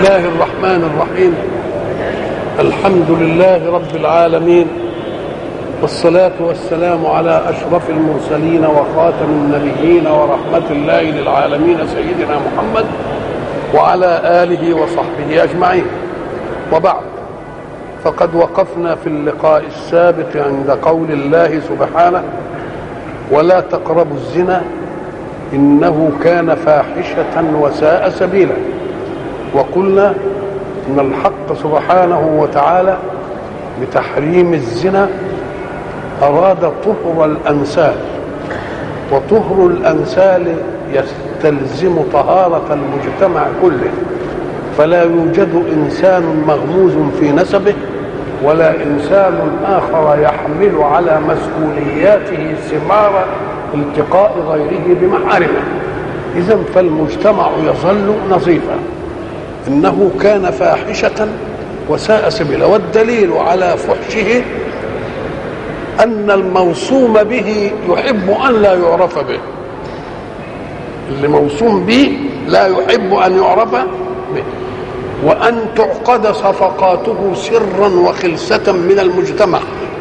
الله الرحمن الرحيم الحمد لله رب العالمين والصلاة والسلام على أشرف المرسلين وخاتم النبيين ورحمة الله للعالمين سيدنا محمد وعلى آله وصحبه أجمعين وبعد فقد وقفنا في اللقاء السابق عند قول الله سبحانه ولا تقربوا الزنا إنه كان فاحشة وساء سبيلا وقلنا ان الحق سبحانه وتعالى بتحريم الزنا اراد طهر الانسال وطهر الانسال يستلزم طهاره المجتمع كله فلا يوجد انسان مغموز في نسبه ولا انسان اخر يحمل على مسؤولياته ثمار التقاء غيره بمحارمه اذا فالمجتمع يظل نظيفا انه كان فاحشه وساء سبيلا والدليل على فحشه ان الموصوم به يحب ان لا يعرف به اللي موصوم به لا يحب ان يعرف به وان تعقد صفقاته سرا وخلسه من المجتمع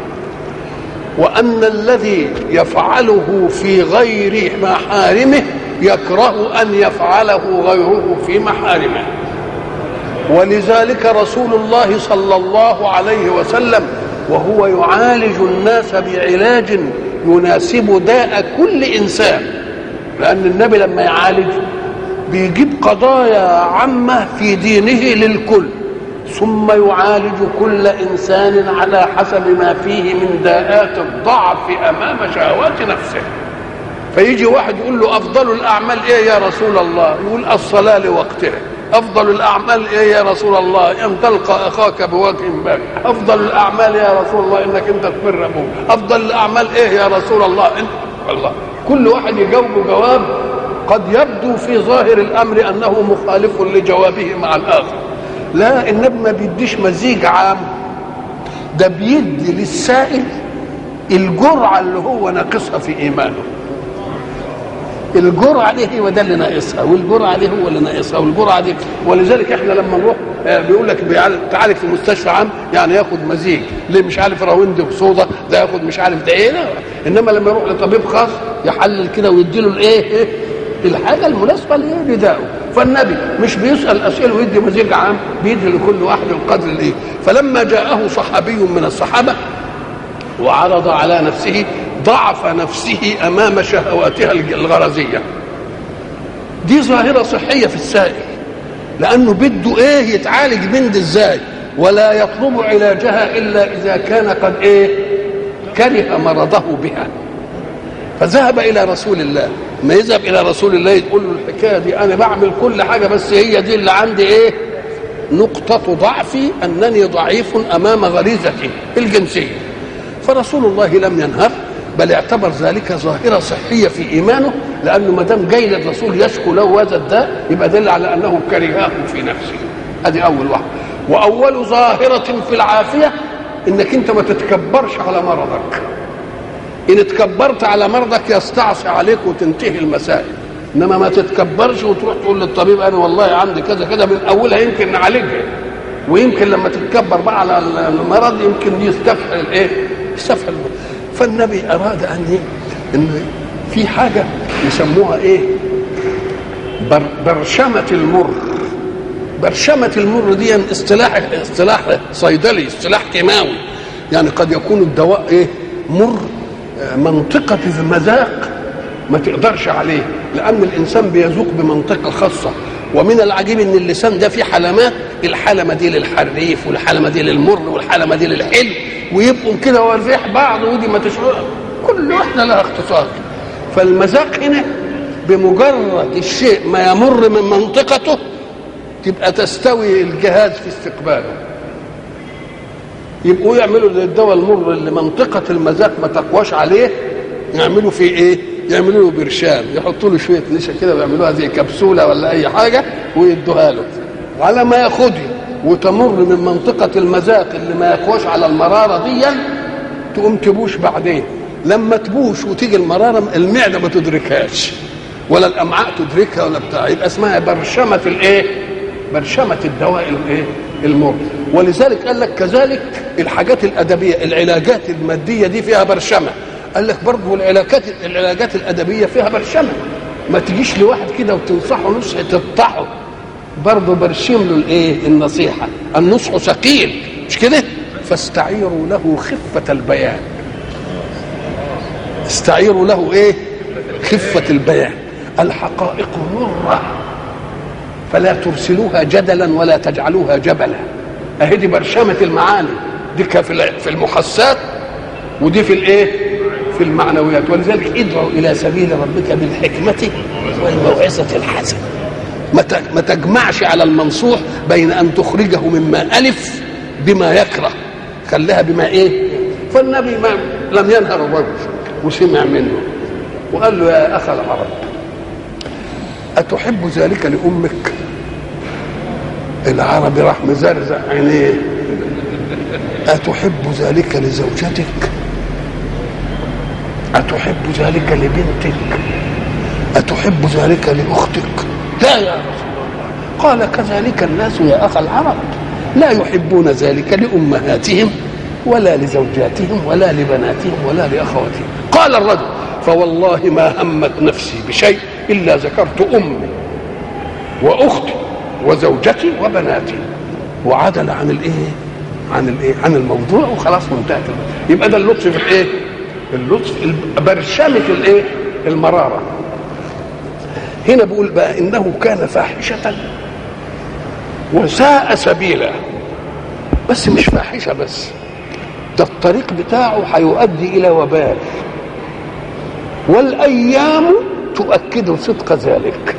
وان الذي يفعله في غير محارمه يكره ان يفعله غيره في محارمه ولذلك رسول الله صلى الله عليه وسلم وهو يعالج الناس بعلاج يناسب داء كل انسان لان النبي لما يعالج بيجيب قضايا عامه في دينه للكل ثم يعالج كل انسان على حسب ما فيه من داءات الضعف امام شهوات نفسه فيجي واحد يقول له افضل الاعمال ايه يا رسول الله يقول الصلاه لوقتها افضل الاعمال ايه يا رسول الله ان تلقى اخاك بوجه باك افضل الاعمال يا رسول الله انك انت تبر ابوك افضل الاعمال ايه يا رسول الله انت الله كل واحد يجاوبه جواب قد يبدو في ظاهر الامر انه مخالف لجوابه مع الاخر لا النبي ما بيديش مزيج عام ده بيدي للسائل الجرعه اللي هو ناقصها في ايمانه الجرعه دي هو ده اللي ناقصها والجرعه دي هو اللي ناقصها والجرعه دي ولذلك احنا لما نروح بيقول لك تعالج في مستشفى عام يعني ياخد مزيج ليه مش عارف راوند وصودا ده ياخد مش عارف ده ايه لا. انما لما يروح لطبيب خاص يحلل كده ويديله الايه الحاجه المناسبه لدائه فالنبي مش بيسال اسئله ويدي مزيج عام بيدي لكل واحد القدر الايه فلما جاءه صحابي من الصحابه وعرض على نفسه ضعف نفسه امام شهواتها الغرزيه دي ظاهره صحيه في السائل لانه بده ايه يتعالج من دي ازاي ولا يطلب علاجها الا اذا كان قد ايه كره مرضه بها فذهب الى رسول الله ما يذهب الى رسول الله يقول له الحكايه دي انا بعمل كل حاجه بس هي دي اللي عندي ايه نقطه ضعفي انني ضعيف امام غريزتي الجنسيه فرسول الله لم ينهر بل اعتبر ذلك ظاهره صحيه في ايمانه لانه ما دام جاي للرسول يشكو له هذا الداء يبقى دل على انه كرهاه في نفسه ادي اول واحد واول ظاهره في العافيه انك انت ما تتكبرش على مرضك ان اتكبرت على مرضك يستعصي عليك وتنتهي المسائل انما ما تتكبرش وتروح تقول للطبيب انا والله عندي كذا كذا من اولها يمكن نعالجها ويمكن لما تتكبر بقى على المرض يمكن يستفحل الايه؟ يستفحل فالنبي اراد ان ان في حاجه يسموها ايه؟ بر برشمه المر برشمه المر دي اصطلاح اصطلاح صيدلي اصطلاح كيماوي يعني قد يكون الدواء ايه؟ مر منطقه المذاق ما تقدرش عليه لان الانسان بيذوق بمنطقه خاصه ومن العجيب ان اللسان ده فيه حلمات الحلمه دي للحريف والحلمه دي للمر والحلمه دي للحلو ويبقوا كده وريح بعض ودي ما تشعر كل واحده لها اختصاص فالمذاق هنا بمجرد الشيء ما يمر من منطقته تبقى تستوي الجهاز في استقباله يبقوا يعملوا للدواء المر اللي منطقه المذاق ما تقواش عليه يعملوا فيه ايه؟ يعملوا له برشام يحطوا له شويه نشا كده ويعملوها زي كبسوله ولا اي حاجه ويدوها له وعلى ما ياخدها وتمر من منطقه المذاق اللي ما يقواش على المراره دي تقوم تبوش بعدين لما تبوش وتيجي المراره المعده ما تدركهاش ولا الامعاء تدركها ولا بتاع يبقى اسمها برشمه الايه؟ برشمه الدواء الايه المر ولذلك قال لك كذلك الحاجات الادبيه العلاجات الماديه دي فيها برشمه قال لك برضه العلاجات العلاجات الادبيه فيها برشمه ما تجيش لواحد كده وتنصحه نصح تقطعه برضه برشم له الايه النصيحه النصح ثقيل مش كده فاستعيروا له خفه البيان استعيروا له ايه خفه البيان الحقائق مره فلا ترسلوها جدلا ولا تجعلوها جبلا اهي دي برشمه المعاني دي في في المحسات ودي في الايه في المعنويات ولذلك ادعوا الى سبيل ربك بالحكمه والموعظه الحسنه ما تجمعش على المنصوح بين ان تخرجه مما الف بما يكره خليها بما ايه فالنبي ما لم ينهر الرجل وسمع منه وقال له يا اخ العرب اتحب ذلك لامك العربي راح مزرزق عينيه أتحب ذلك لزوجتك أتحب ذلك لبنتك أتحب ذلك لأختك لا يا رسول الله قال كذلك الناس يا أخ العرب لا يحبون ذلك لأمهاتهم ولا لزوجاتهم ولا لبناتهم ولا لأخواتهم قال الرجل فوالله ما همت نفسي بشيء إلا ذكرت أمي وأختي وزوجتي وبناتي وعدل عن الايه عن الايه عن الموضوع وخلاص وانتهت يبقى ده اللطف في الايه اللطف برشمه الايه المراره هنا بيقول بقى انه كان فاحشه وساء سبيلا بس مش فاحشه بس ده الطريق بتاعه هيؤدي الى وبال والايام تؤكد صدق ذلك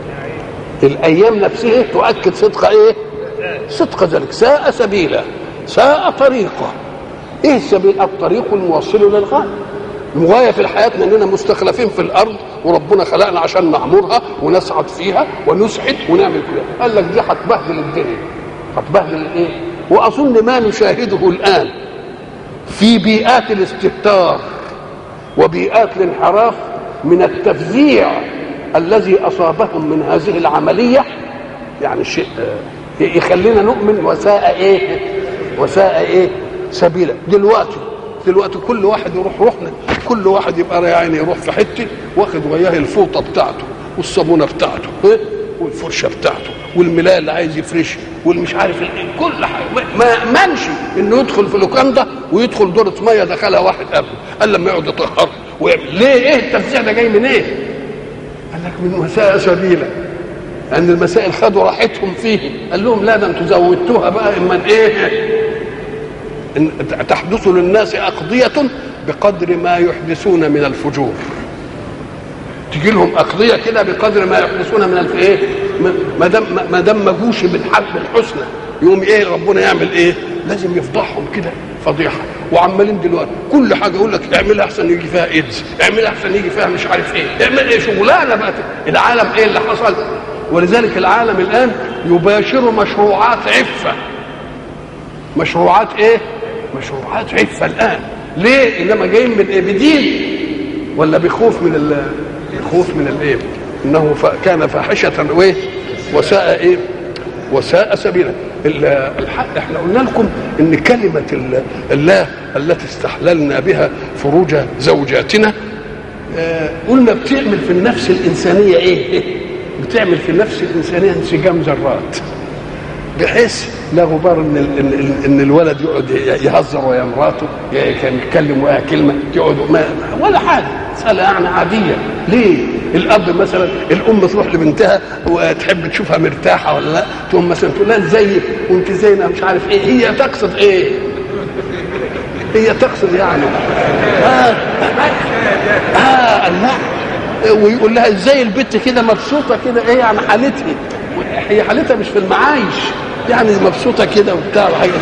الايام نفسها تؤكد صدق ايه صدق ذلك ساء سبيلا ساء طريقه ايه السبيل الطريق الموصل للغايه الغايه في الحياه اننا مستخلفين في الارض وربنا خلقنا عشان نعمرها ونسعد فيها ونسعد ونعمل كده قال لك دي هتبهدل الدنيا هتبهدل الايه واظن ما نشاهده الان في بيئات الاستهتار وبيئات الانحراف من التفزيع الذي اصابهم من هذه العمليه يعني شيء يخلينا نؤمن وساء ايه وساء ايه سبيلا دلوقتي دلوقتي كل واحد يروح رحنا كل واحد يبقى يعني يروح في حته واخد وياه الفوطه بتاعته والصابونه بتاعته إيه؟ والفرشه بتاعته والملايه اللي عايز يفرش والمش عارف ايه كل حاجه ما منش انه يدخل في لوكاندا ويدخل دوره ميه دخلها واحد قبله قال لما يقعد يطهر ويعمل ليه ايه التفزيع ده جاي من ايه؟ قال لك من وساء سبيلا ان المسائل خدوا راحتهم فيه قال لهم لا ده انتوا زودتوها بقى اما ايه إن تحدث للناس اقضيه بقدر ما يحدثون من الفجور تجي لهم اقضيه كده بقدر ما يحدثون من الف ايه ما دام ما دام ما جوش بالحق بالحسنى يقوم ايه ربنا يعمل ايه لازم يفضحهم كده فضيحه وعمالين دلوقتي كل حاجه يقول لك اعملها احسن يجي فيها ايدز اعملها احسن يجي فيها مش عارف ايه اعمل ايه شغلانه بقى العالم ايه اللي حصل ولذلك العالم الان يباشر مشروعات عفه مشروعات ايه مشروعات عفه الان ليه انما جايين من ايه بدين ولا بخوف من ال بخوف من الايه انه كان فاحشه وايه وساء ايه وساء سبيلا الحق احنا قلنا لكم ان كلمه الله التي استحللنا بها فروج زوجاتنا آه قلنا بتعمل في النفس الانسانيه ايه بتعمل في النفس الانسانيه انسجام ذرات بحيث لا غبار ان ان, إن الولد يقعد يهزر ويا مراته كان يتكلم ويا كلمه يقعدوا ما ولا حاجه مساله يعني عاديه ليه؟ الاب مثلا الام تروح لبنتها وتحب تشوفها مرتاحه ولا لا تقوم مثلا تقول لها ازيك وانت زينا مش عارف ايه هي تقصد ايه؟ هي تقصد يعني اه اه الله ويقول لها ازاي البت كده مبسوطه كده ايه يعني حالتها هي حالتها مش في المعايش يعني مبسوطه كده وبتاع وحاجه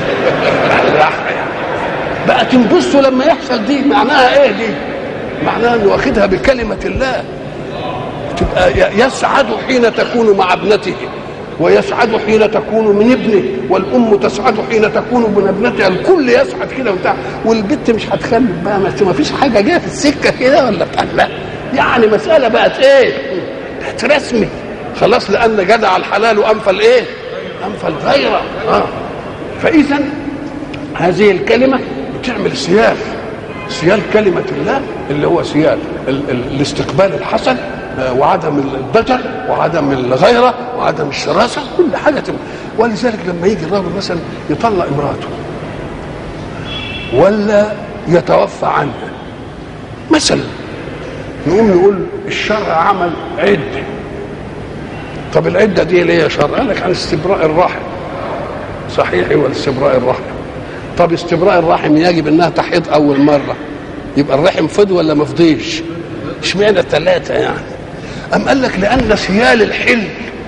بقى تنبسطوا لما يحصل دي معناها ايه دي؟ معناها انه واخدها بكلمه الله تبقى يسعد حين تكون مع ابنته ويسعد حين تكون من ابنه والام تسعد حين تكون من ابنتها الكل يسعد كده وبتاع والبت مش هتخلف بقى ما فيش حاجه جايه في السكه كده ولا بتاع لا يعني مساله بقت ايه؟ بقت رسمي خلاص لان جدع الحلال وانفى الايه؟ انف الغيره اه فاذا هذه الكلمه بتعمل سيال سيال كلمه الله اللي هو سيال ال- ال- الاستقبال الحسن آه، وعدم الضجر وعدم الغيره وعدم الشراسه كل حاجه تبقى. ولذلك لما يجي الراجل مثلا يطلق امراته ولا يتوفى عنها مثلا نقوم نقول الشرع عمل عده طب العده دي ليه يا شرع؟ قال لك عن استبراء الرحم صحيح هو استبراء الرحم طب استبراء الرحم يجب انها تحيض اول مره يبقى الرحم فض ولا ما فضيش؟ اشمعنى الثلاثه يعني؟ أم قال لك لأن سيال الحل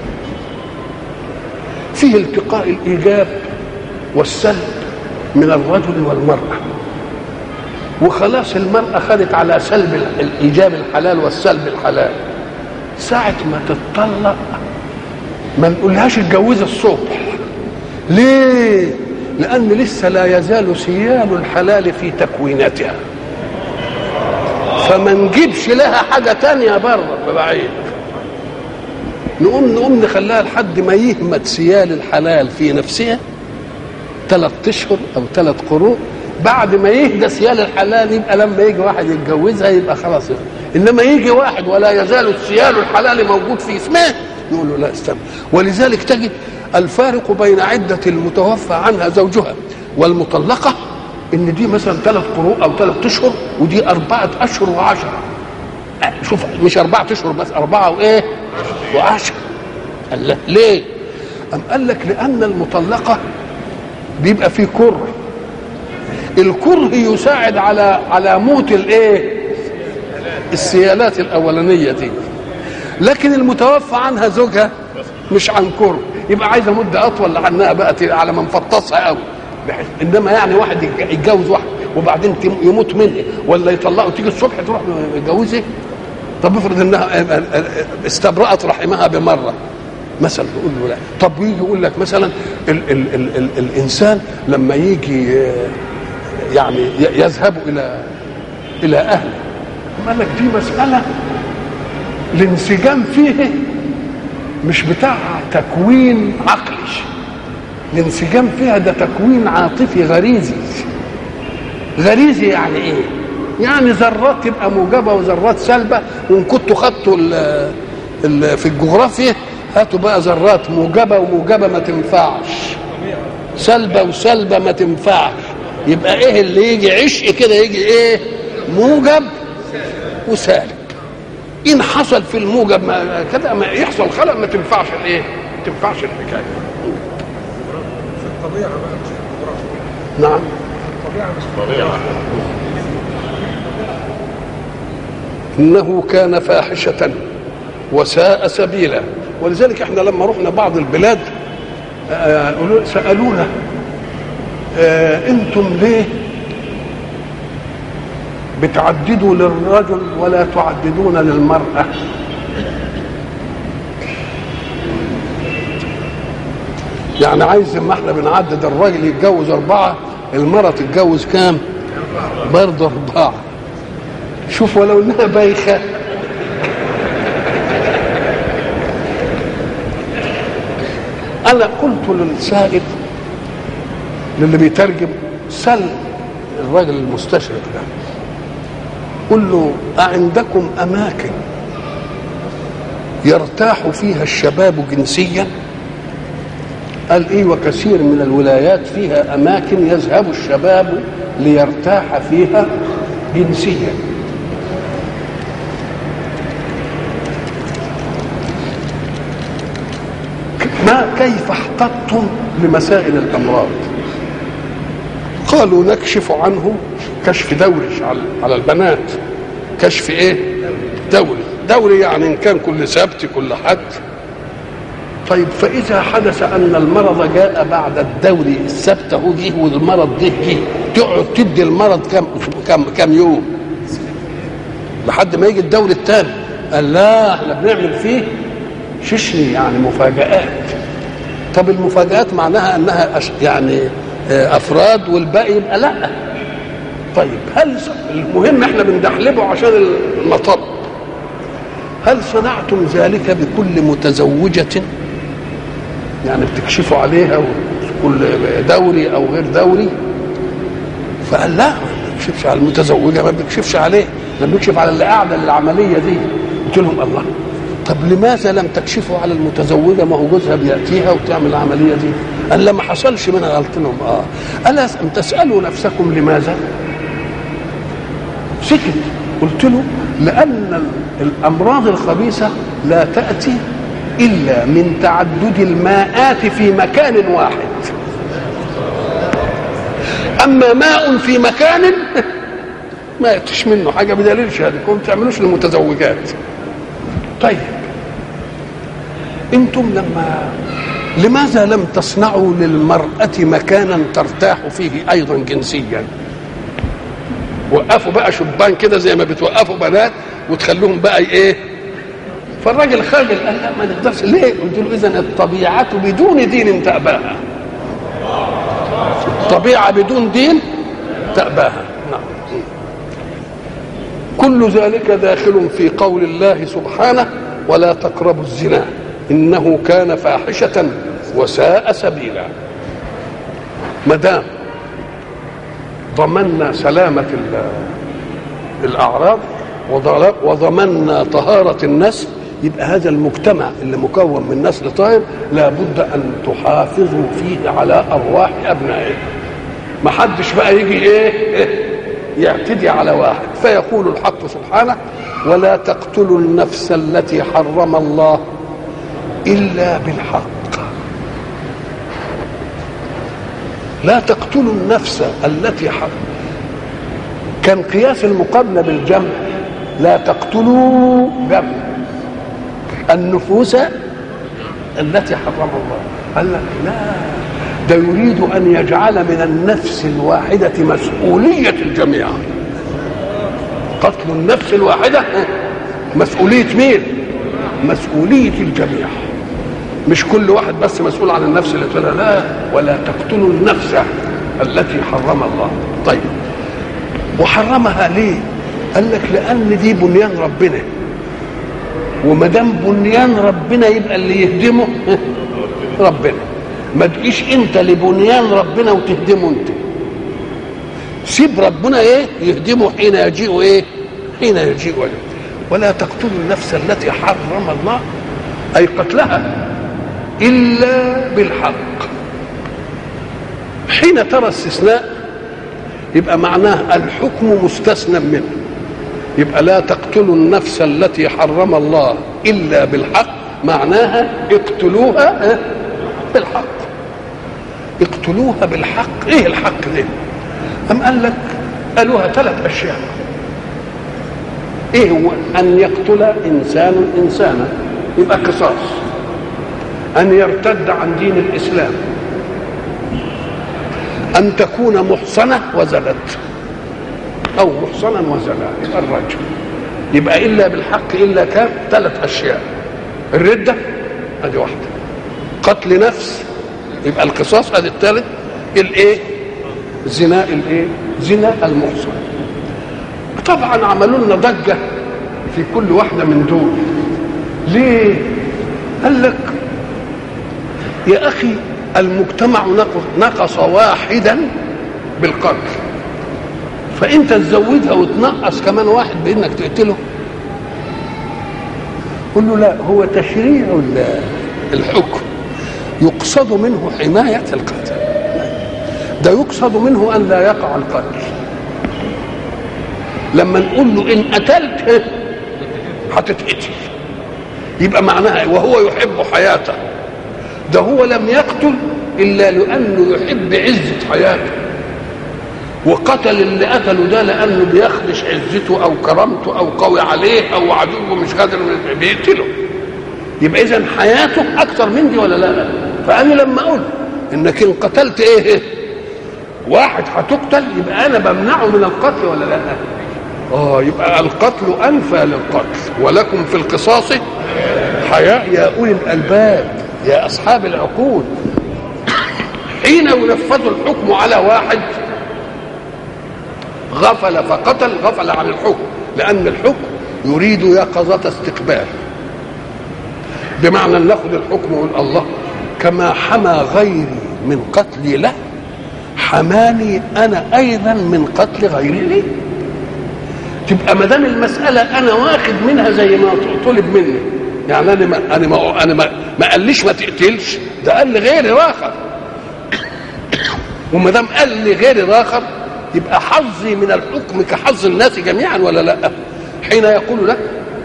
فيه التقاء الإيجاب والسلب من الرجل والمرأة وخلاص المرأة خدت على سلب ال- الإيجاب الحلال والسلب الحلال ساعة ما تتطلق ما نقولهاش اتجوزي الصبح ليه؟ لأن لسه لا يزال سيال الحلال في تكويناتها فما نجيبش لها حاجة تانية بره بعيد نقوم نقوم نخليها لحد ما يهمت سيال الحلال في نفسها ثلاث اشهر او ثلاث قروء بعد ما يهدى سيال الحلال يبقى لما يجي واحد يتجوزها يبقى خلاص انما يجي واحد ولا يزال السيال الحلال موجود في اسمه نقول له لا استنى ولذلك تجد الفارق بين عدة المتوفى عنها زوجها والمطلقة ان دي مثلا ثلاث قروء او ثلاث اشهر ودي اربعة اشهر وعشرة شوف مش أربعة اشهر بس أربعة وايه وعشرة قال له ليه أم قال لك لأن المطلقة بيبقى في كره الكره يساعد على على موت الايه السيالات الاولانيه دي لكن المتوفى عنها زوجها مش عن كره يبقى عايزه مده اطول لانها بقت على ما نفطسها قوي بحيث انما يعني واحد يتج- يتجوز واحد وبعدين تم- يموت منها ولا يطلقه تيجي الصبح تروح يتجوزها طب افرض انها استبرأت رحمها بمره مثلا يقول له لا طب ويجي يقول لك مثلا ال ال ال ال الانسان لما يجي آه، يعني ي- يذهب الى الى اهله قال لك دي مساله الانسجام فيه مش بتاع تكوين عقلي الانسجام فيها ده تكوين عاطفي غريزي غريزي يعني ايه يعني ذرات تبقى موجبه وذرات سلبه وان كنتوا خدتوا ال- ال- في الجغرافيا هاتوا بقى ذرات موجبه وموجبه ما تنفعش سلبه وسلبه ما تنفعش يبقى ايه اللي يجي عشق كده يجي ايه موجب وسالب ان حصل في الموجب ما كده ما يحصل خلل ما تنفعش الايه ما تنفعش الحكايه الطبيعة بقى مش الجغرافيا نعم الطبيعة مش انه كان فاحشه وساء سبيلا ولذلك احنا لما رحنا بعض البلاد آه، قالوا- سالونا آه، انتم ليه بتعددوا للرجل ولا تعددون للمراه يعني عايز ما احنا بنعدد الراجل يتجوز اربعه المراه تتجوز كام برضه اربعه شوف ولو انها بايخه انا قلت للسائد للي بيترجم سل الراجل المستشرق ده قل له أعندكم أماكن يرتاح فيها الشباب جنسيا قال إيه وكثير من الولايات فيها أماكن يذهب الشباب ليرتاح فيها جنسيا ما كيف احتطتم لمسائل الامراض قالوا نكشف عنه كشف دوري على- على البنات كشف ايه دوري دوري يعني ان كان كل سبت كل حد طيب فاذا حدث ان المرض جاء بعد الدوري السبت اهو جه والمرض ده جه تقعد تدي المرض كم كم كم يوم لحد ما يجي الدوري الثاني قال لا احنا بنعمل فيه ششني يعني مفاجآت طب المفاجآت معناها انها أش... يعني آه، افراد والباقي يبقى لا طيب هل ص- المهم احنا بندحلبه عشان المطب هل صنعتم ذلك بكل متزوجة يعني بتكشفوا عليها كل دوري او غير دوري فقال لا ما بنكشفش على المتزوجه ما بنكشفش عليه ده بنكشف على اللي قاعده للعمليه دي قلت لهم الله طب لماذا لم تكشفوا على المتزوجه ما هو جوزها بياتيها وتعمل العمليه دي قال لا ما حصلش منها قلت لهم اه الا تسالوا نفسكم لماذا سكت قلت له لان الامراض الخبيثه لا تاتي الا من تعدد الماءات في مكان واحد اما ماء في مكان ما ياتيش منه حاجه بدليل شهادتكم ما تعملوش للمتزوجات طيب انتم لما لماذا لم تصنعوا للمرأة مكانا ترتاح فيه أيضا جنسيا وقفوا بقى شبان كده زي ما بتوقفوا بنات وتخلوهم بقى ايه فالراجل خجل قال لا ما نقدرش ليه قلت له اذا الطبيعة بدون دين تأباها الطبيعة بدون دين تأباها نعم كل ذلك داخل في قول الله سبحانه ولا تقربوا الزنا انه كان فاحشه وساء سبيلا ما دام ضمنا سلامه الاعراض وضمنا طهاره النسل يبقى هذا المجتمع اللي مكون من نسل طاهر لابد ان تحافظوا فيه على ارواح ابنائه ما حدش بقى يجي ايه يعتدي على واحد فيقول الحق سبحانه ولا تقتلوا النفس التي حرم الله الا بالحق لا تقتلوا النفس التي حرم كان قياس المقابله بالجمع لا تقتلوا جمع النفوس التي حرم الله قال لك لا ده يريد ان يجعل من النفس الواحده مسؤوليه الجميع قتل النفس الواحده مسؤوليه مين مسؤوليه الجميع مش كل واحد بس مسؤول عن النفس اللي تقولها لا ولا تقتلوا النفس التي حرم الله طيب وحرمها ليه قال لك لان دي بنيان ربنا وما دام بنيان ربنا يبقى اللي يهدمه ربنا ما تجيش انت لبنيان ربنا وتهدمه انت سيب ربنا ايه يهدمه حين يجيء ايه حين يجيء وجه ولا تقتلوا النفس التي حرم الله اي قتلها الا بالحق حين ترى استثناء يبقى معناه الحكم مستثنى منه يبقى لا تقتلوا النفس التي حرم الله الا بالحق معناها اقتلوها بالحق اقتلوها بالحق ايه الحق ده ام قال لك قالوها ثلاث اشياء ايه هو ان يقتل انسان انسانا يبقى قصاص ان يرتد عن دين الاسلام ان تكون محصنه وزلت او محصنا وزنا يبقى الرجل يبقى الا بالحق الا كان ثلاث اشياء الرده ادي واحده قتل نفس يبقى القصاص ادي الثالث الايه زنا الايه زنا المحصن طبعا عملوا لنا ضجه في كل واحده من دول ليه قال لك يا اخي المجتمع نقص واحدا بالقتل فانت تزودها وتنقص كمان واحد بانك تقتله قل له لا هو تشريع الحكم يقصد منه حماية القتل ده يقصد منه أن لا يقع القتل لما نقول له إن قتلت هتتقتل يبقى معناها وهو يحب حياته ده هو لم يقتل إلا لأنه يحب عزة حياته وقتل اللي قتله ده لأنه بيخدش عزته أو كرامته أو قوي عليه أو عدوه مش قادر بيقتله يبقى إذا حياته أكثر من دي ولا لا؟ فأنا لما أقول إنك إن قتلت إيه؟ واحد هتقتل يبقى أنا بمنعه من القتل ولا لا؟ اه يبقى القتل انفى للقتل ولكم في القصاص حياء يا اولي الالباب يا اصحاب العقول حين ينفذ الحكم على واحد غفل فقتل غفل عن الحكم لان الحكم يريد يقظه استقبال بمعنى ان ناخذ الحكم ونقول الله كما حمى غيري من قتلي له حماني انا ايضا من قتل غيري لي تبقى ما دام المساله انا واخد منها زي ما طلب مني يعني انا ما انا ما انا ما, ما قاليش ما تقتلش ده قال لي غيري اخر وما دام قال لي غيري اخر يبقى حظي من الحكم كحظ الناس جميعا ولا لا حين يقول لك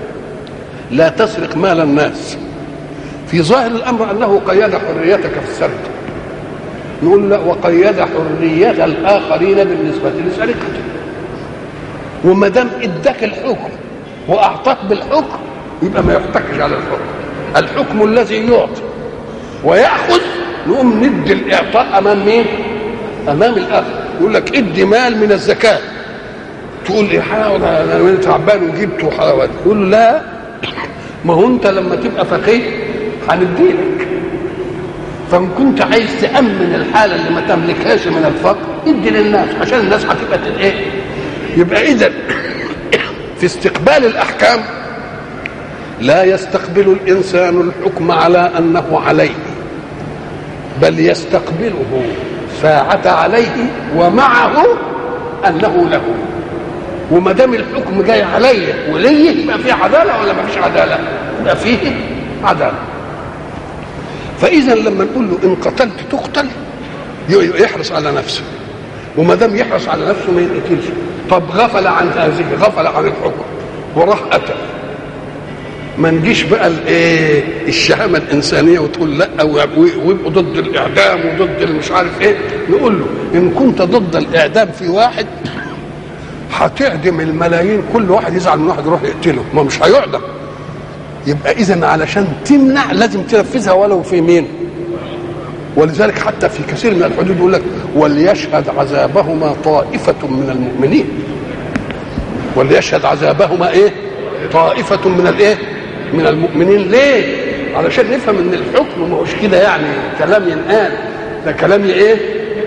لا تسرق مال الناس في ظاهر الامر انه قيد حريتك في السرقه نقول لا وقيد حريه الاخرين بالنسبه لسرقته وما دام اداك الحكم واعطاك بالحكم يبقى ما يحتكش على الحكم الحكم الذي يعطي وياخذ نقوم ندي الاعطاء امام مين امام الاخر يقول لك ادي مال من الزكاه تقول لي حاول انا تعبان وجبته حاول يقول له لا ما هو انت لما تبقى فقيه هنديلك فان كنت عايز تامن الحاله اللي ما تملكهاش من الفقر ادي للناس عشان الناس هتبقى ايه يبقى اذا في استقبال الاحكام لا يستقبل الانسان الحكم على انه عليه بل يستقبله ساعة عليه ومعه انه له وما دام الحكم جاي عليا وليه يبقى فيه عداله ولا ما فيش عداله؟ يبقى فيه عداله. فاذا لما نقول له ان قتلت تقتل يحرص على نفسه وما دام يحرص على نفسه ما يقتلش طب غفل عن هذه غفل عن الحكم وراح قتل ما نجيش بقى الايه الشهامه الانسانيه وتقول لا ويبقوا ضد الاعدام وضد مش عارف ايه نقول له ان كنت ضد الاعدام في واحد هتعدم الملايين كل واحد يزعل من واحد يروح يقتله ما مش هيعدم يبقى اذا علشان تمنع لازم تنفذها ولو في مين ولذلك حتى في كثير من الحدود يقول لك وليشهد عذابهما طائفة من المؤمنين وليشهد عذابهما ايه طائفة من الايه من المؤمنين ليه علشان نفهم ان الحكم ما هوش كده يعني كلام ينقال ده كلام ايه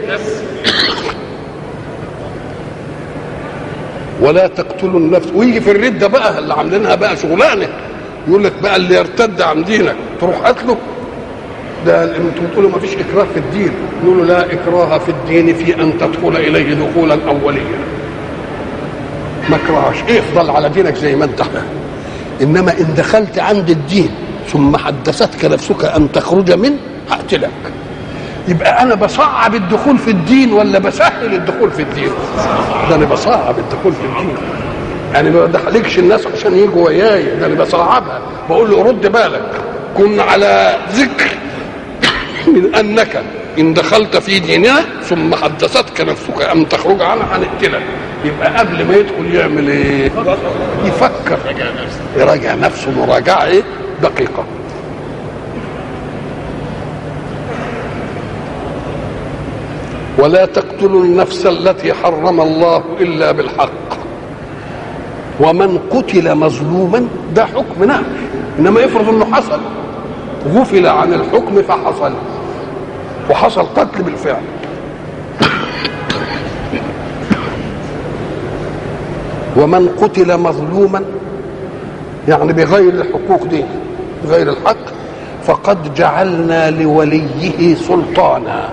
ولا تقتلوا النفس ويجي في الردة بقى اللي عاملينها بقى شغلانه يقول لك بقى اللي يرتد عن دينك تروح قتله ده انتم بتقولوا ما فيش اكراه في الدين نقول له لا اكراه في الدين في ان تدخل اليه دخولا اوليا ما اكرهش افضل على دينك زي ما انت انما ان دخلت عند الدين ثم حدثتك نفسك ان تخرج منه هقتلك يبقى انا بصعب الدخول في الدين ولا بسهل الدخول في الدين ده انا بصعب الدخول في الدين يعني ما بدخلكش الناس عشان يجوا وياي ده انا بصعبها بقول له رد بالك كن على ذكر من انك ان دخلت في ديننا ثم حدثتك نفسك ان تخرج عنها هنقتلك يبقى قبل ما يدخل يعمل ايه؟ يفكر يراجع نفسه مراجعه ايه؟ دقيقه ولا تقتلوا النفس التي حرم الله الا بالحق ومن قتل مظلوما ده حكم نعم انما افرض انه حصل غفل عن الحكم فحصل وحصل قتل بالفعل ومن قتل مظلوما يعني بغير الحقوق دي بغير الحق فقد جعلنا لوليه سلطانا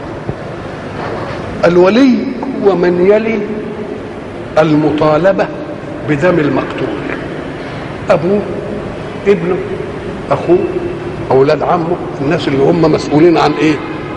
الولي هو من يلي المطالبه بدم المقتول ابوه ابنه اخوه اولاد عمه الناس اللي هم مسؤولين عن ايه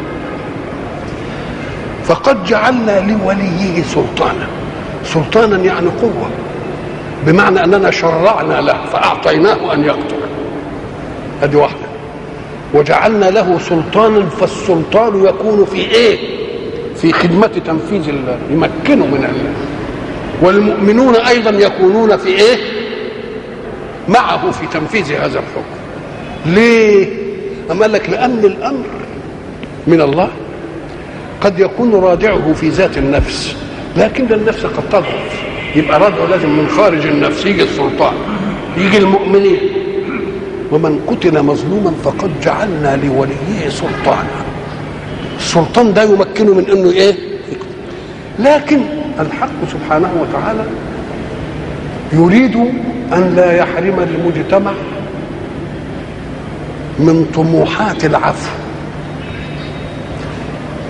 فقد جعلنا لوليه سلطانا سلطانا يعني قوه بمعنى اننا شرعنا له فاعطيناه ان يقتل ادي واحده وجعلنا له سلطانا فالسلطان يكون في ايه في خدمه تنفيذ الله يمكنه من الله والمؤمنون ايضا يكونون في ايه معه في تنفيذ هذا الحكم ليه اما لك لان الامر من الله قد يكون رادعه في ذات النفس لكن النفس قد تضعف يبقى ردعه لازم من خارج النفس يجي السلطان يجي المؤمنين ومن قتل مظلوما فقد جعلنا لوليه سلطانا السلطان ده يمكنه من انه ايه لكن الحق سبحانه وتعالى يريد ان لا يحرم المجتمع من طموحات العفو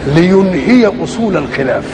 لينهي اصول الخلاف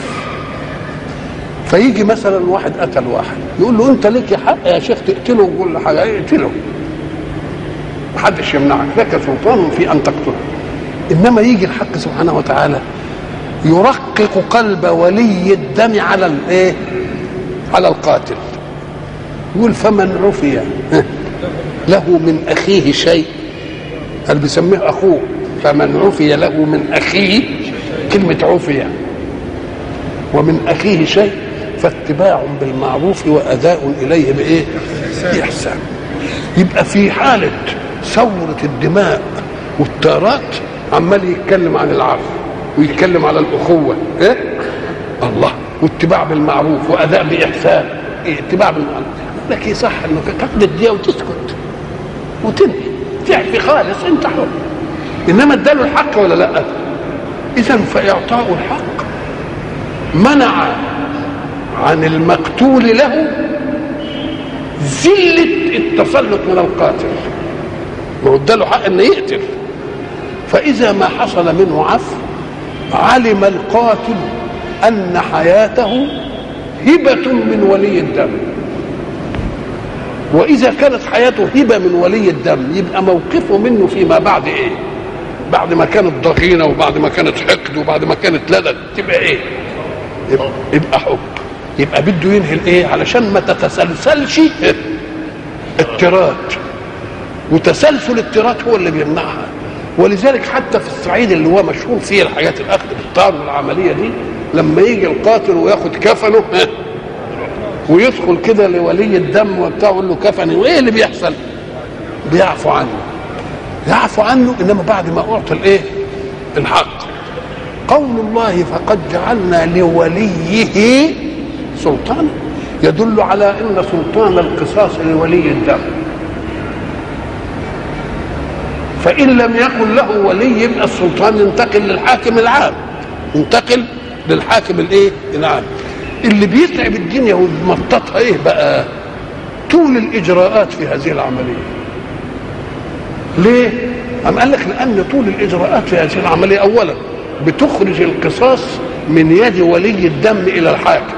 فيجي مثلا واحد قتل واحد يقول له انت ليك حق يا شيخ تقتله وكل حاجه اقتله محدش يمنعك لك سلطان في ان تقتله انما يجي الحق سبحانه وتعالى يرقق قلب ولي الدم على الايه على القاتل يقول فمن عفي له من اخيه شيء قال بيسميه اخوه فمن عفي له من اخيه كلمه عفي ومن اخيه شيء فاتباع بالمعروف واداء اليه بايه باحسان يبقى في حاله ثوره الدماء والتارات عمال يتكلم عن العفو ويتكلم على الاخوه ايه الله واتباع بالمعروف واداء باحسان إيه اتباع بالمعروف لك يصح انك تاخد الديه وتسكت وتنهي تعفي خالص انت حر انما اداله الحق ولا لا اذا فاعطاء الحق منع عن المقتول له ذلة التسلط من القاتل ما هو اداله حق انه يقتل فإذا ما حصل منه عفو علم القاتل أن حياته هبة من ولي الدم وإذا كانت حياته هبة من ولي الدم يبقى موقفه منه فيما بعد إيه؟ بعد ما كانت ضغينة وبعد ما كانت حقد وبعد ما كانت لدد تبقى إيه؟ يبقى, يبقى حب يبقى بده ينهي الإيه؟ علشان ما تتسلسلش الترات وتسلسل الترات هو اللي بيمنعها ولذلك حتى في الصعيد اللي هو مشهور فيه الحاجات الاخذ بالطار والعمليه دي لما يجي القاتل وياخد كفنه ويدخل كده لولي الدم وبتاع يقول له كفني وايه اللي بيحصل؟ بيعفو عنه يعفو عنه انما بعد ما اعطي الايه؟ الحق قول الله فقد جعلنا لوليه سلطانا يدل على ان سلطان القصاص لولي الدم فإن لم يكن له ولي يبقى السلطان ينتقل للحاكم العام ينتقل للحاكم الايه العام اللي بيتعب الدنيا ويمططها ايه بقى طول الاجراءات في هذه العمليه ليه أم قال لك لأن طول الإجراءات في هذه العملية أولا بتخرج القصاص من يد ولي الدم إلى الحاكم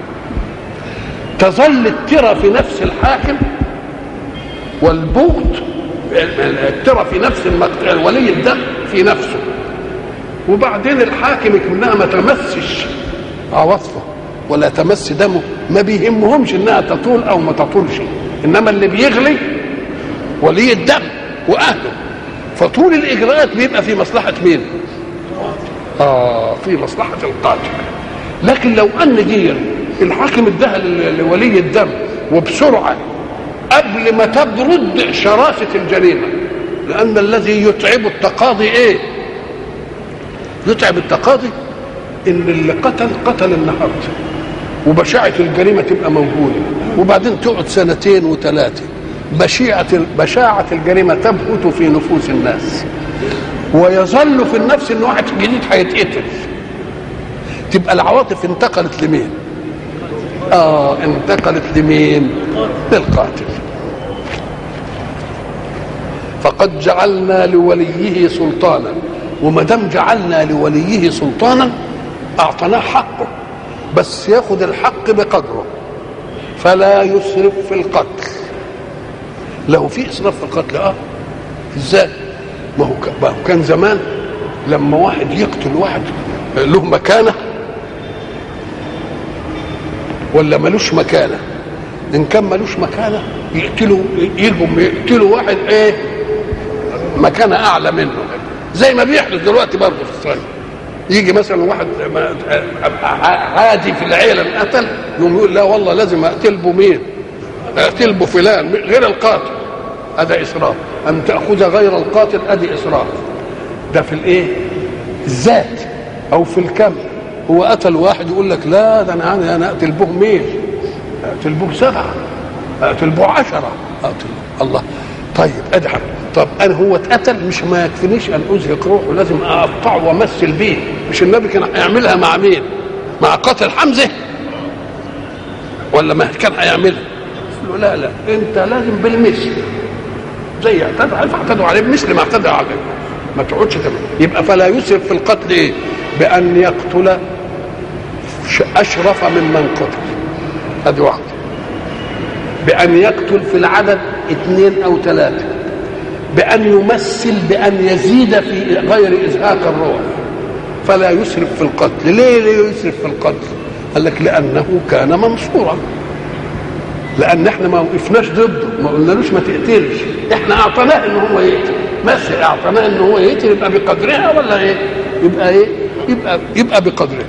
تظل الترى في نفس الحاكم والبغض الترى في نفس المقتل ولي الدم في نفسه وبعدين الحاكم كلها ما تمسش عواطفه ولا تمس دمه ما بيهمهمش انها تطول او ما تطولش انما اللي بيغلي ولي الدم واهله فطول الاجراءات بيبقى في مصلحه مين؟ اه في مصلحه القاتل لكن لو ان دي الحاكم اداها لولي الدم وبسرعه قبل ما تبرد شراسه الجريمه لان الذي يتعب التقاضي ايه؟ يتعب التقاضي ان اللي قتل قتل النهارده وبشاعة الجريمة تبقى موجودة وبعدين تقعد سنتين وثلاثة بشيعة بشاعة الجريمة تبهت في نفوس الناس ويظل في النفس ان واحد جديد هيتقتل تبقى العواطف انتقلت لمين؟ اه انتقلت لمين؟ للقاتل فقد جعلنا لوليه سلطانا وما دام جعلنا لوليه سلطانا اعطيناه حقه بس ياخد الحق بقدره فلا يسرف في القتل لو في اسراف في القتل اه ازاي ما هو ما هو كان زمان لما واحد يقتل واحد له مكانه ولا ملوش مكانه ان كان ملوش مكانه يقتلوا يجوا يقتلوا واحد ايه مكانه اعلى منه زي ما بيحدث دلوقتي برضه في اسرائيل يجي مثلا واحد عادي في العيله انقتل يقوم يقول لا والله لازم اقتل بو مين؟ اقتل بو فلان غير القاتل هذا اسراف ان تاخذ غير القاتل ادي اسراف ده في الايه؟ الذات او في الكم هو قتل واحد يقول لك لا ده انا انا اقتل به مين؟ اقتل به سبعه اقتل به عشره اقتل الله طيب ادعم طب انا هو اتقتل مش ما يكفينيش ان ازهق روحه لازم اقطعه وامثل بيه مش النبي كان هيعملها مع مين؟ مع قاتل حمزه ولا ما كان هيعملها؟ له لا لا انت لازم بالمثل زي اعتدوا عليه فاعتدوا عليه بمثل ما اعتدوا عليه ما تقعدش تمام يبقى فلا يسرف في القتل ايه؟ بأن يقتل ش- أشرف ممن قتل هذه واحدة بأن يقتل في العدد اثنين أو ثلاثة بأن يمثل بأن يزيد في غير إزهاق الروح فلا يسرف في القتل ليه لا يسرف في القتل قال لك لأنه كان منصورا لأن احنا ما وقفناش ضده ما قلنالوش ما تقتلش احنا أعطيناه إن هو يقتل بس أعطيناه إن هو يقتل يبقى بقدرها ولا إيه يبقى إيه يبقى يبقى بقدرها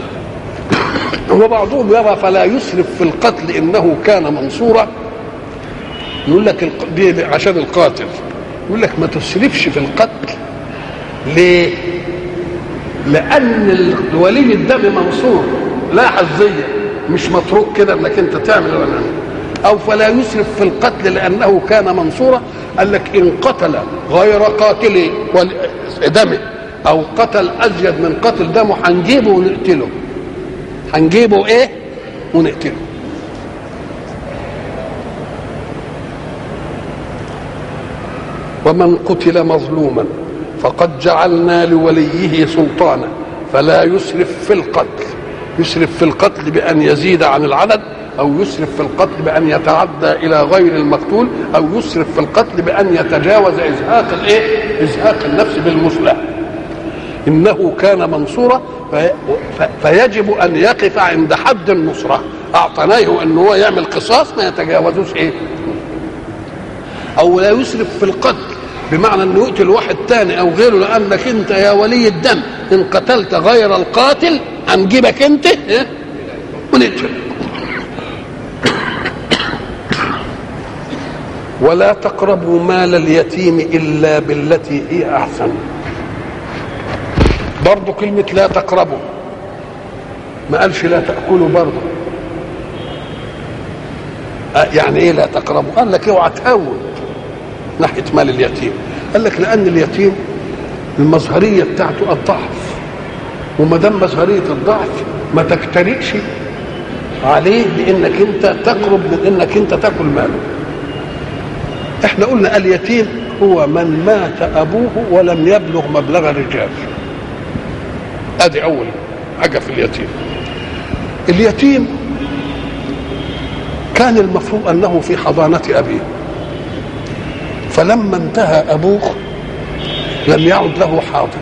وبعضهم يرى فلا يسرف في القتل انه كان منصورا يقول لك الق- دي عشان القاتل يقول لك ما تسرفش في القتل ليه؟ لان ال- ولي الدم منصور لا حظيه مش متروك كده انك انت تعمل ولا تعمل. او فلا يسرف في القتل لانه كان منصورا قال لك ان قتل غير قاتل ول- دمه او قتل ازيد من قتل دمه هنجيبه ونقتله هنجيبه ايه ونقتله ومن قتل مظلوما فقد جعلنا لوليه سلطانا فلا يسرف في القتل يسرف في القتل بأن يزيد عن العدد أو يسرف في القتل بأن يتعدى إلى غير المقتول أو يسرف في القتل بأن يتجاوز إزهاق الإيه؟ إزهاق النفس بالمثلى انه كان منصورا في ف- فيجب ان يقف عند حد النصره اعطيناه ان هو يعمل قصاص ما يتجاوزوش ايه او لا يسرف في القتل بمعنى انه يقتل واحد تاني او غيره لانك انت يا ولي الدم ان قتلت غير القاتل هنجيبك انت إيه؟ ونقتل ولا تقربوا مال اليتيم الا بالتي هي احسن برضه كلمة لا تقربوا ما قالش لا تأكلوا برضه آه، يعني ايه لا تقربوا قال لك اوعى تهون ناحية مال اليتيم قال لك لأن اليتيم المظهرية بتاعته الضعف وما دام مظهرية الضعف ما تجترئش عليه بانك انت تقرب من انك انت تاكل ماله احنا قلنا اليتيم هو من مات ابوه ولم يبلغ مبلغ الرجال ادي اول حاجه في اليتيم اليتيم كان المفروض انه في حضانه ابيه فلما انتهى ابوه لم يعد له حاضر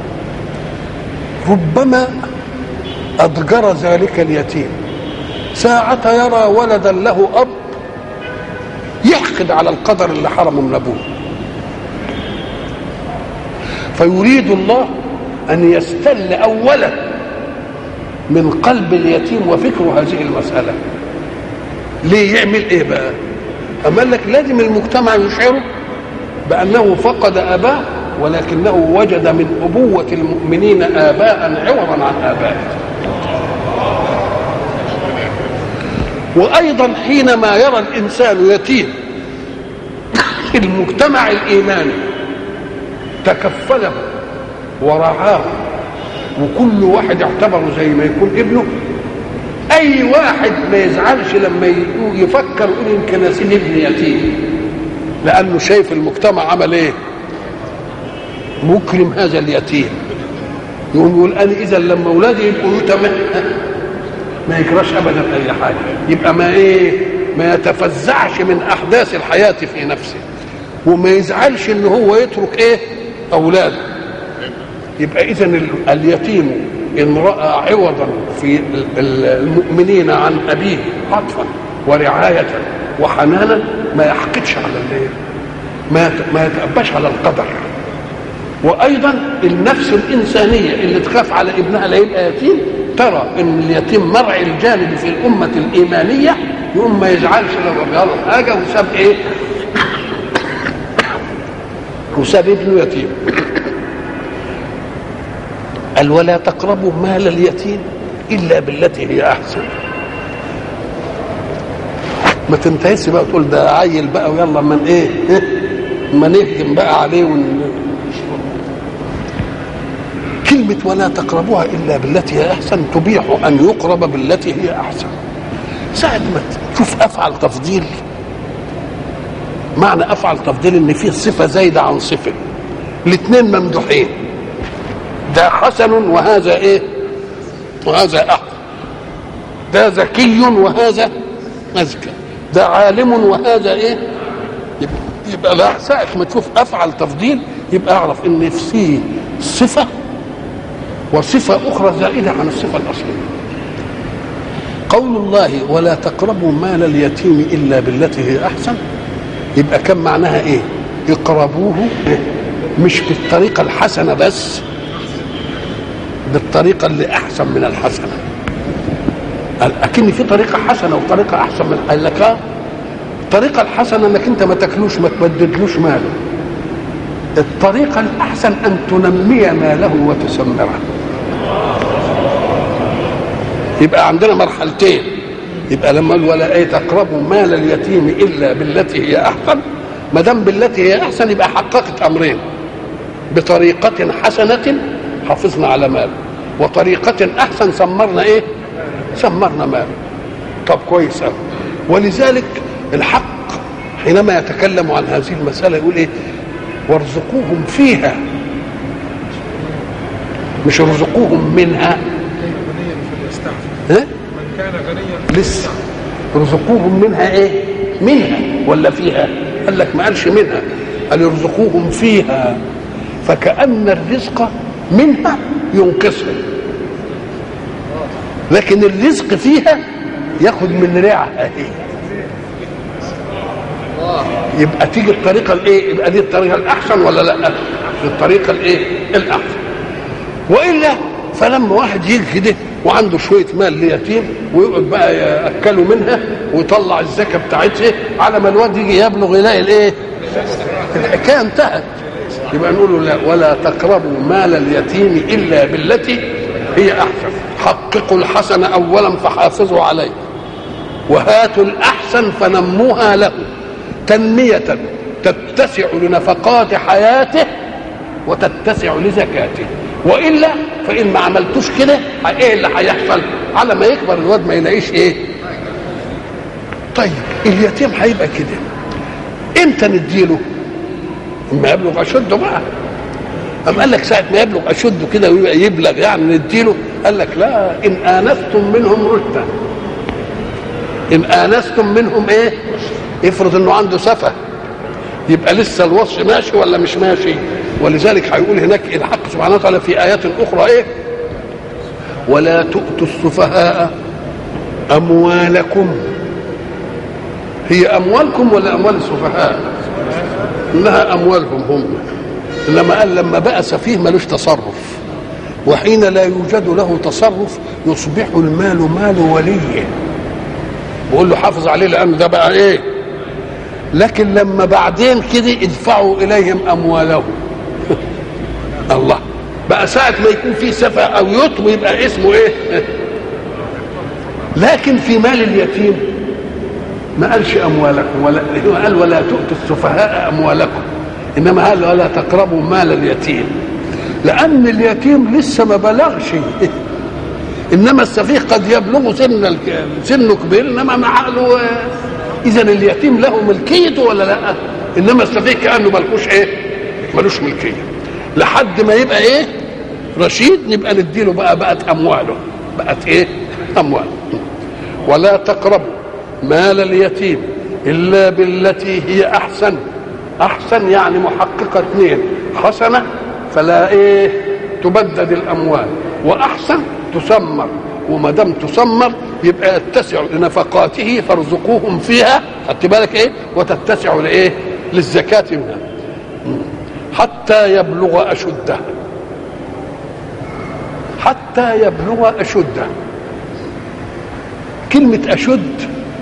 ربما اضجر ذلك اليتيم ساعة يرى ولدا له اب يحقد على القدر اللي حرمه من ابوه فيريد الله ان يستل اولا من قلب اليتيم وفكره هذه المساله ليه يعمل ايه بقى اما قال لك لازم المجتمع يشعره بانه فقد اباه ولكنه وجد من ابوه المؤمنين اباء عوضا عن ابائه وايضا حينما يرى الانسان يتيم المجتمع الايماني تكفله ورعاه وكل واحد اعتبره زي ما يكون ابنه اي واحد ما يزعلش لما يقول- يفكر يقول يمكن اسيب ابني يتيم لانه شايف المجتمع عمل ايه مكرم هذا اليتيم يقوم يقول انا اذا لما اولادي يبقوا تمام ما يجراش ابدا اي حاجه يبقى ما ايه ما يتفزعش من احداث الحياه في نفسه وما يزعلش ان هو يترك ايه اولاده يبقى اذا ال- اليتيم ان راى عوضا في ال- ال- المؤمنين عن ابيه عطفا ورعايه وحنانا ما يحقدش على الايه ما يت- ما يتأباش على القدر وايضا النفس الانسانيه اللي تخاف على ابنها لا يبقى يتيم ترى ان اليتيم مرعي الجانب في الامه الايمانيه يقوم ما يزعلش لو بيغلط حاجه وساب ايه وساب ابنه يتيم قال ولا تقربوا مال اليتيم الا بالتي هي احسن ما تنتهيش بقى تقول ده عيل بقى ويلا من ايه ما نهجم بقى عليه ون... كلمة ولا تقربوها إلا بالتي هي أحسن تبيح أن يقرب بالتي هي أحسن ساعة ما تشوف أفعل تفضيل معنى أفعل تفضيل إن فيه صفة زايدة عن صفة الاثنين ممدوحين ده حسن وهذا ايه وهذا احسن ده ذكي وهذا اذكى ده عالم وهذا ايه يبقى, يبقى لا ساعة ما تشوف افعل تفضيل يبقى اعرف ان في صفه وصفه اخرى زائده عن الصفه الاصليه قول الله ولا تقربوا مال اليتيم الا بالتي هي احسن يبقى كم معناها ايه اقربوه مش بالطريقه الحسنه بس بالطريقه اللي احسن من الحسنه قال اكن في طريقه حسنه وطريقه احسن من قال لك آه. الطريقه الحسنه انك انت ما تاكلوش ما تبددلوش ماله الطريقه الاحسن ان تنمي ماله وتسمره يبقى عندنا مرحلتين يبقى لما قال ولا ايه تقربوا مال اليتيم الا بالتي هي احسن ما دام بالتي هي احسن يبقى حققت امرين بطريقه حسنه حافظنا على ماله وطريقه احسن سمرنا ايه سمرنا ماله طب كويس قوي ولذلك الحق حينما يتكلم عن هذه المساله يقول ايه وارزقوهم فيها مش ارزقوهم منها غنيا فليستعفف ها من كان غنيا لسه ارزقوهم منها ايه منها ولا فيها قال لك ما قالش منها قال يرزقوهم فيها فكأن الرزق منها ينقصهم لكن الرزق فيها ياخد من رعها هي يبقى تيجي الطريقه الايه يبقى دي الطريقه الاحسن ولا لا الطريقه الايه الاحسن والا فلما واحد يجي كده وعنده شويه مال ليتيم ويقعد بقى ياكله منها ويطلع الزكاه بتاعتها على ما الواد يجي يبلغ يلاقي الايه الحكايه انتهت يبقى نقول له لا ولا تقربوا مال اليتيم الا بالتي هي احسن حققوا الحسن اولا فحافظوا عليه وهاتوا الاحسن فنموها له تنميه تتسع لنفقات حياته وتتسع لزكاته والا فان ما عملتوش كده ايه اللي هيحصل على ما يكبر الواد ما يلاقيش ايه طيب اليتيم هيبقى كده امتى نديله اما يبلغ اشده بقى أم قال لك ساعة ما يبلغ أشده كده ويبقى يبلغ يعني نديله قال لك لا إن آنستم منهم رشدا إن آنستم منهم إيه؟ افرض إنه عنده سفة يبقى لسه الوصف ماشي ولا مش ماشي ولذلك هيقول هناك الحق سبحانه وتعالى في آيات أخرى إيه؟ ولا تؤتوا السفهاء أموالكم هي أموالكم ولا أموال السفهاء؟ إنها أموالهم هم انما قال لما بقى سفيه ملوش تصرف وحين لا يوجد له تصرف يصبح المال مال وليه بقول له حافظ عليه لان ده بقى ايه لكن لما بعدين كده ادفعوا اليهم اموالهم الله بقى ساعة ما يكون في سفة أو يطم يبقى اسمه إيه؟ لكن في مال اليتيم ما قالش أموالكم ولا قال ولا تؤتوا السفهاء أموالكم انما قال ولا تقربوا مال اليتيم لان اليتيم لسه ما بلغش انما السفيه قد يبلغ سن الك... سنه كبير انما مع عقله اذا اليتيم له ملكيته ولا لا انما السفيه كانه ملكوش ايه ملوش ملكيه لحد ما يبقى ايه رشيد نبقى نديله بقى بقت امواله بقت ايه امواله ولا تقربوا مال اليتيم الا بالتي هي احسن احسن يعني محققه اثنين حسنه فلا ايه تبدد الاموال واحسن تسمر وما دام تسمر يبقى يتسع لنفقاته فارزقوهم فيها خدت بالك ايه وتتسع لايه للزكاه منها حتى يبلغ اشده حتى يبلغ اشده كلمه اشد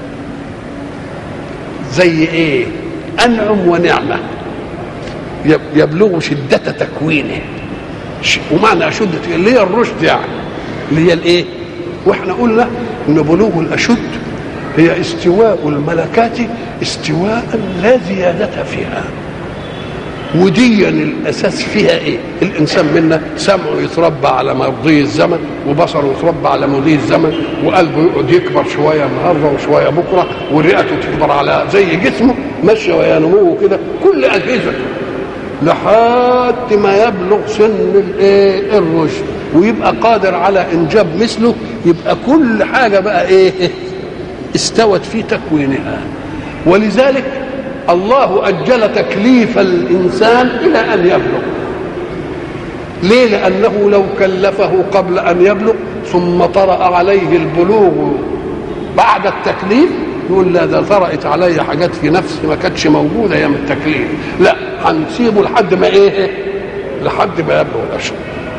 زي ايه انعم ونعمه يبلغ شده تكوينه ومعنى اشد اللي هي الرشد يعني اللي هي الايه واحنا قلنا ان بلوغ الاشد هي استواء الملكات استواء لا زياده فيها وديا الاساس فيها ايه الانسان منا سمعه يتربى على مضي الزمن وبصره يتربى على مضي الزمن وقلبه يقعد يكبر شويه النهارده وشويه بكره ورئته تكبر على زي جسمه ماشيه ويا نموه كده كل اجهزته لحد ما يبلغ سن الايه الرشد ويبقى قادر على انجاب مثله يبقى كل حاجه بقى ايه استوت في تكوينها ولذلك الله اجل تكليف الانسان الى ان يبلغ ليه لانه لو كلفه قبل ان يبلغ ثم طرا عليه البلوغ بعد التكليف يقول لا ده طرأت علي حاجات في نفسي ما كانتش موجوده ايام التكليف لا هنسيبه لحد ما ايه لحد ما يبلغ الاشهر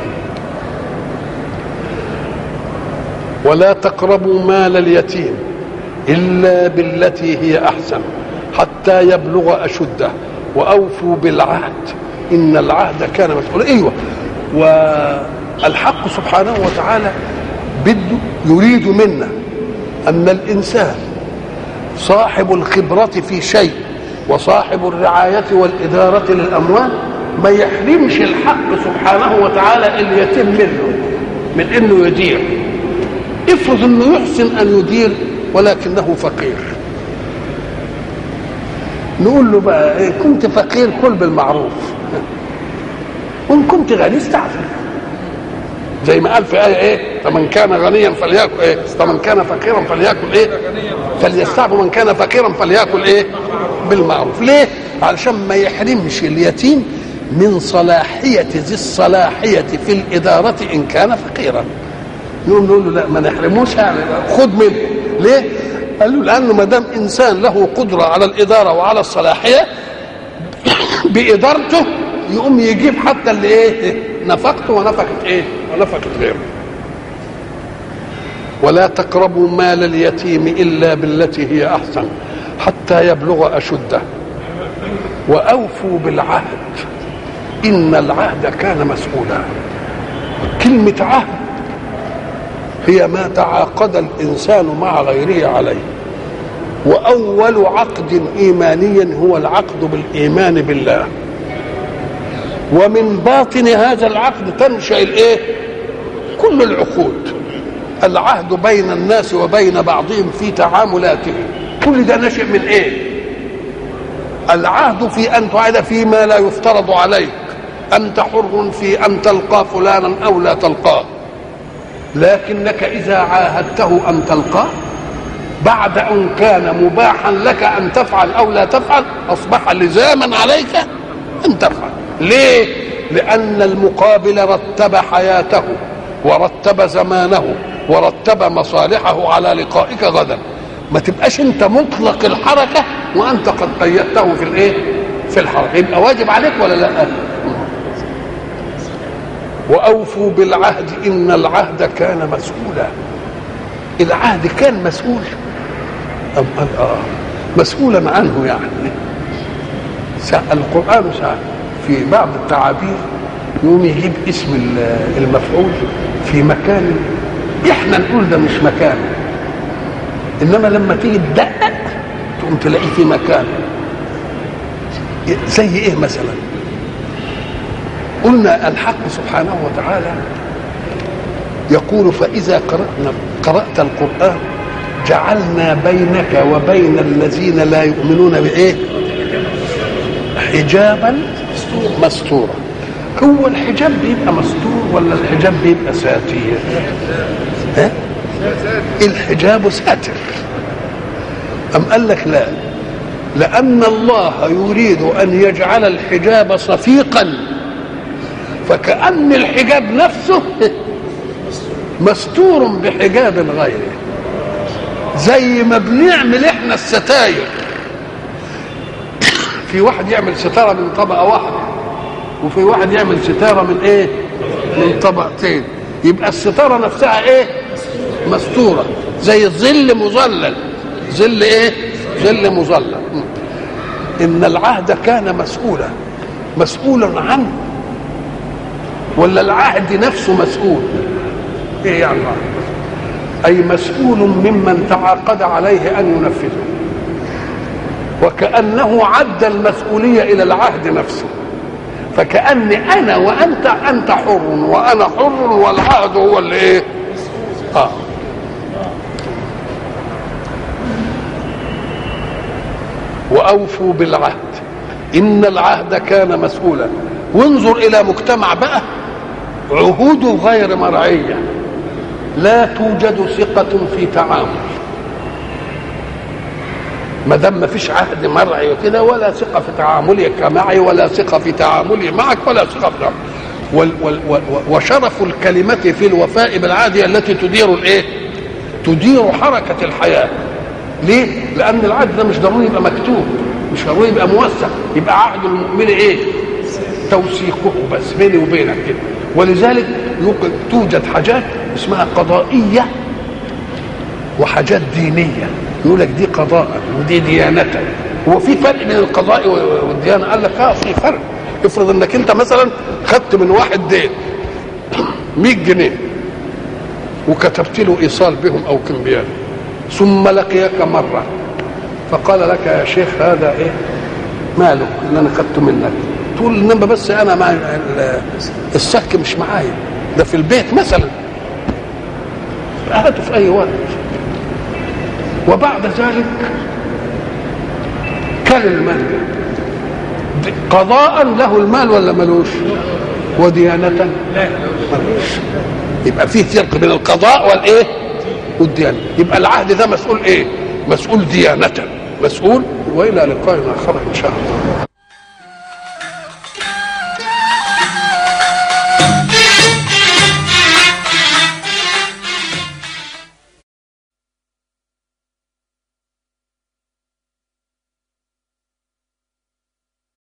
ولا تقربوا مال اليتيم الا بالتي هي احسن حتى يبلغ اشده واوفوا بالعهد ان العهد كان مسؤولا ايوه والحق سبحانه وتعالى بده يريد منا ان الانسان صاحب الخبرة في شيء وصاحب الرعاية والإدارة للأموال ما يحرمش الحق سبحانه وتعالى اليتيم منه من انه يدير افرض انه يحسن ان يدير ولكنه فقير نقول له بقى إيه كنت فقير كل بالمعروف وان كنت غني استعفف زي ما قال في آية إيه فمن كان غنيا فليأكل إيه فمن كان فقيرا فليأكل إيه فليستعفف من كان فقيرا فليأكل إيه بالمعروف ليه علشان ما يحرمش اليتيم من صلاحية ذي الصلاحية في الإدارة إن كان فقيرا نقول نقول له لا ما نحرموش يعني خد منه ليه؟ قال له لأنه ما دام إنسان له قدرة على الإدارة وعلى الصلاحية بإدارته يقوم يجيب حتى اللي إيه نفقته ونفقة إيه؟ ونفقة غيره ولا تقربوا مال اليتيم إلا بالتي هي أحسن حتى يبلغ أشده وأوفوا بالعهد إن العهد كان مسؤولا كلمة عهد هي ما تعاقد الإنسان مع غيره عليه وأول عقد إيماني هو العقد بالإيمان بالله ومن باطن هذا العقد تنشأ الإيه؟ كل العقود العهد بين الناس وبين بعضهم في تعاملاتهم كل ده نشأ من إيه؟ العهد في أن تعاد فيما لا يفترض عليك أنت حر في أن تلقى فلانا أو لا تلقاه لكنك إذا عاهدته أن تلقاه بعد أن كان مباحا لك أن تفعل أو لا تفعل أصبح لزاما عليك أن تفعل ليه؟ لأن المقابل رتب حياته ورتب زمانه ورتب مصالحه على لقائك غدا ما تبقاش انت مطلق الحركه وانت قد قيدته في الايه في الحركه يبقى واجب عليك ولا لا واوفوا بالعهد ان العهد كان مسؤولا العهد كان مسؤول أم قال اه مسؤولا عنه يعني القران سأل في بعض التعابير يقوم يجيب اسم المفعول في مكان احنا نقول ده مش مكانه انما لما تيجي تدقق تقوم تلاقيه في مكان زي ايه مثلا قلنا الحق سبحانه وتعالى يقول فاذا قرانا قرات القران جعلنا بينك وبين الذين لا يؤمنون بايه حجابا مستورا هو الحجاب بيبقى مستور ولا الحجاب بيبقى ساتير ها؟ الحجاب ساتر أم قال لك لا لأن الله يريد أن يجعل الحجاب صفيقا فكأن الحجاب نفسه مستور بحجاب غيره زي ما بنعمل احنا الستاير في واحد يعمل ستارة من طبقة واحدة وفي واحد يعمل ستارة من ايه من طبقتين يبقى الستارة نفسها ايه مستورة زي الظل مظلل ظل ايه ظل مظلل ان العهد كان مسؤولا مسؤولا عنه ولا العهد نفسه مسؤول ايه يعني اي مسؤول ممن تعاقد عليه ان ينفذه وكانه عد المسؤوليه الى العهد نفسه فكاني انا وانت انت حر وانا حر والعهد هو اللي ايه اه واوفوا بالعهد ان العهد كان مسؤولا وانظر الى مجتمع بقى عهوده غير مرعيه لا توجد ثقة في تعامل ما دام ما فيش عهد مرعي وكده ولا ثقة في تعاملك معي ولا ثقة في تعاملي معك ولا ثقة في تعامل. وال وال وال وشرف الكلمة في الوفاء بالعهد هي التي تدير الايه؟ تدير حركة الحياة. ليه؟ لأن العهد ده مش ضروري يبقى مكتوب، مش ضروري يبقى موثق، يبقى عهد المؤمن ايه؟ توثيقه بس بيني وبينك كده. ولذلك توجد حاجات اسمها قضائية وحاجات دينية يقول لك دي قضاء ودي ديانة هو في فرق بين القضاء والديانة قال لك اه في فرق افرض انك انت مثلا خدت من واحد دين 100 جنيه وكتبت له ايصال بهم او كمبيال ثم لقيك مرة فقال لك يا شيخ هذا ايه مالك اللي انا خدته منك تقول انما بس انا مع السك مش معايا ده في البيت مثلا هاته في اي وقت وبعد ذلك كان المال قضاء له المال ولا ملوش وديانة ملوش يبقى فيه فرق بين القضاء والايه والديانة يبقى العهد ده مسؤول ايه مسؤول ديانة مسؤول والى لقاء اخر ان شاء الله